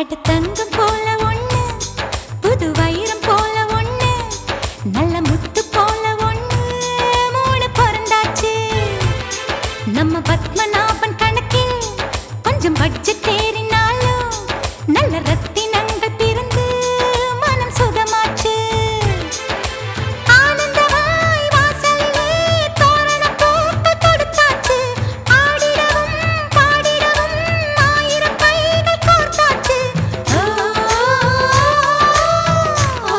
அட தங்கம் போல ஒண்ணு புது வைரம் போல ஒண்ணு நல்ல முத்து போல ஒண்ணு மூணு பிறந்தாச்சு நம்ம பத்மநாபன் கணக்கில் கொஞ்சம் பட்ஜெட் ஏறினாலும் நல்ல ரத்தினங்கள் பிறந்து மனம் சுகமாச்சு ஆனந்தமாய் வாசலிலே தோரணம் போட்டு தொடுத்தாச்சு ஆடிடவும் பாடிடவும் ஆயிரம் கைகள் கோர்த்தாச்சு ஓ, ஓ,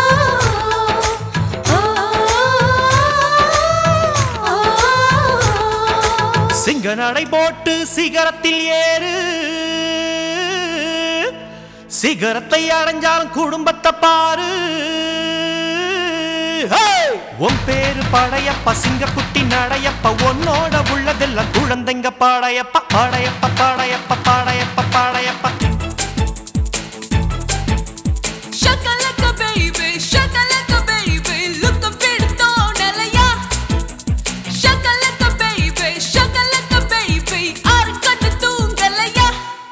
ஓ, ஓ. சிங்க நடை போட்டு சிகரத்தில் ஏறு சிகரத்தை அடைஞ்சாலும் குடும்பத்தை பாரு ஹே! உன் பேரு படையப்ப சிங்க குட்டி நடையப்ப உன்னோட உள்ளதெல்லாம் குழந்தைங்க பாடையப்ப பாடையப்ப பாடையப்ப பாடையப்ப பாடையப்ப Shakalaka baby, shakalaka baby, look a bit tonelaya. Shakalaka baby, shakalaka baby, arkatu tungalaya.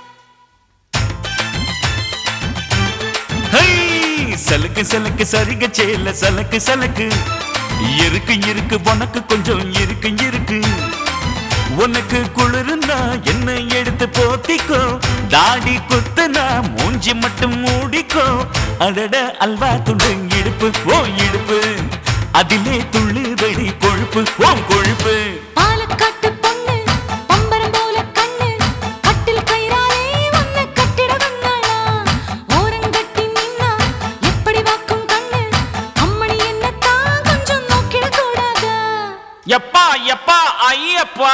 ஹை! சலுக்கு சலுக்கு சரிக சேல சலக்கு சலக்கு இருக்கு இருக்கு உனக்கு கொஞ்சம் இருக்கு இருக்கு உனக்கு குளிருந்தா என்ன எடுத்து போத்திக்கோ தாடி குத்துனா மூஞ்சி மட்டும் மூடிக்கோ அடட அல்வா துண்டு இடுப்பு ஓ இடுப்பு அதிலே துள்ளுதடி கொழுப்பு ஓ கொழுப்பு பாலக்காட்டு பொண்ணு பம்பரம் போல கண்ணு கட்டில் கயிறாலே உன்னை கட்டிட வந்தாளா ஓரங்கட்டி நின்னா எப்படி வாக்கும் கண்ணு அம்மணி என்னத்தான் கொஞ்சம் நோக்கிட கூடாதா எப்பா எப்பா ஐயப்பா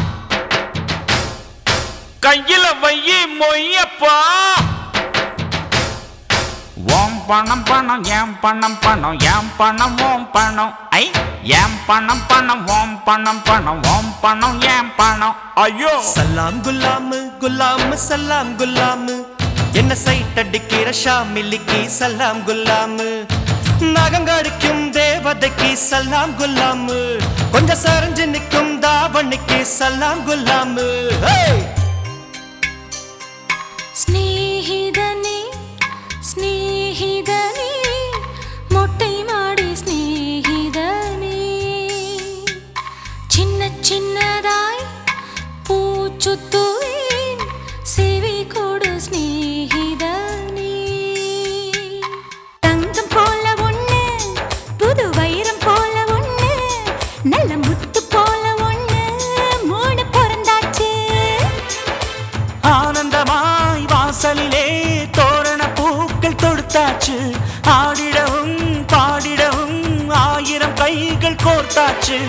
கையில வையி மொய்யப்பா ஓம் பணம் பணம் ஏம் பணம் பணம் ஏம் பணம் ஓம் பணம் ஐ ஏம் பணம் பணம் ஓம் பணம் பணம் ஓம் பணம் ஏம் பணம் ஐயோ சலாம் குல்லாமு குல்லாமு சலாம் குல்லாமு என்ன சைட் அடிக்கிற ஷாமிலிக்கு சலாம் குல்லாமு நகங்கடிக்கும் தேவதைக்கு சலாம் குல்லாமு கொஞ்சம் சரிஞ்சு நிற்கும் தாவணிக்கு சலாம் குல்லாமு ஹேய்! സ്നേഹിതനേ സ്നേഹിതനേ മൊട്ടை മാടി സ്നേഹിതനേ சின்ன சின்னதாய் பூச்சுத்துவேன் செவி கொடு ஸ்நேகிதனே தங்கம் போல ஒண்ணு புது வைரம் போல ஒண்ணு நல்ல முத்து போல ஒண்ணு மூணு பிறந்தாச்சு ஆனந்தமாய் வாசலிலே தோரண பூக்கள் தொடுத்தாச்சு ஆடிடவும் பாடிடவும் ஆயிரம் கைகள் கோர்த்தாச்சு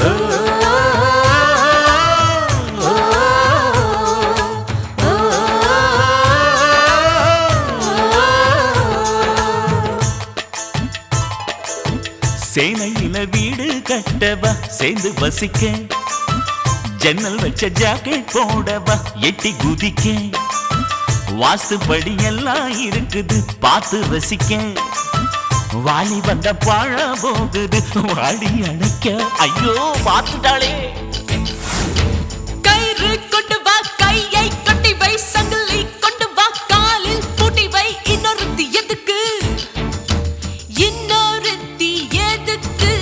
சேனையில வீடு கட்டவா சேர்ந்து வசிக்க ஜன்னல் வச்ச ஜாக்கெட் போடவா எட்டி குதிக்க வாஸ்துப்படி எல்லாம் இருக்குது பார்த்து ரசிக்க வாலி வந்த பாழ போகுது வாடி அணைக்க ஐயோ பார்த்துட்டாளே கயிறு கொண்டு வா கையை கட்டி வை சங்கிலி கொண்டு வா காலில் பூட்டி வை இன்னொருத்தி எதுக்கு இன்னொருத்தி எதுக்கு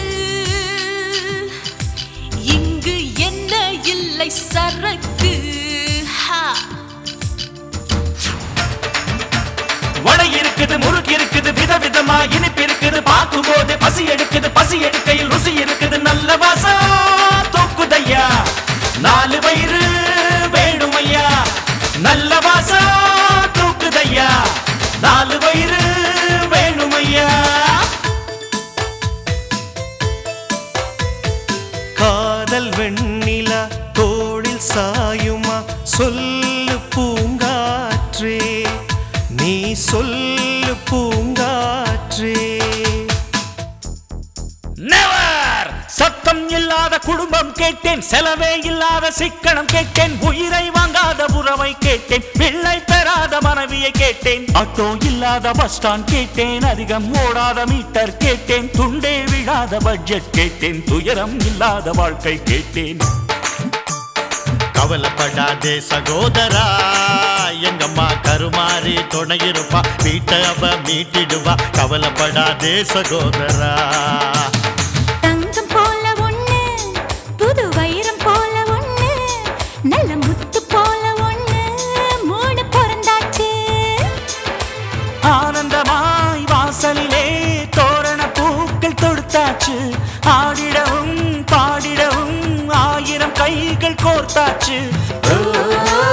இங்கு என்ன இல்லை சரக்கு ஹா வடை இருக்குது முறுக்கு இருக்குது விதவிதமா இனிப்பு இருக்குது பார்க்கும் போது பசி எடுக்குது பசி எடுக்கையில் ருசி இருக்குது நல்ல வாசம் தூக்குதையா நாலு வயிறு வேணுமையா நல்ல வாசம் தூக்குதையா நாலு வயிறு வேணுமையா காதல் வெண்ணிலா தோளில் சாயுமா சொல்லு பூங்காற்றே நீ சொல்லு பூங்காற்றே நெவர் சத்தம் இல்லாத குடும்பம் கேட்டேன் செலவே இல்லாத சிக்கனம் கேட்டேன் உயிரை வாங்காத உறவை கேட்டேன் பிள்ளை பெறாத மனைவியை கேட்டேன் ஆட்டோ இல்லாத பஸ் ஸ்டாண்ட் கேட்டேன் அதிகம் ஓடாத மீட்டர் கேட்டேன் துண்டே விழாத பட்ஜெட் கேட்டேன் துயரம் இல்லாத வாழ்க்கை கேட்டேன் கவலைப்படாதே சகோதரா எங்கம்மா கரு கருமாறி துணை இருப்பா வீட்டை அவ மீட்டிடுவா கவலைப்படாதே சகோதரா தங்கம் போல ஒண்ணு புது வைரம் போல ஒண்ணு நல்ல முத்து போல ஒண்ணு மூணு பிறந்தாச்சு ஆனந்தமாய் வாசலிலே தோரண பூக்கள் தொடுத்தாச்சு ஆடிடவும் பாடிடவும் ஆயிரம் கைகள் கோர்த்தாச்சு ஓ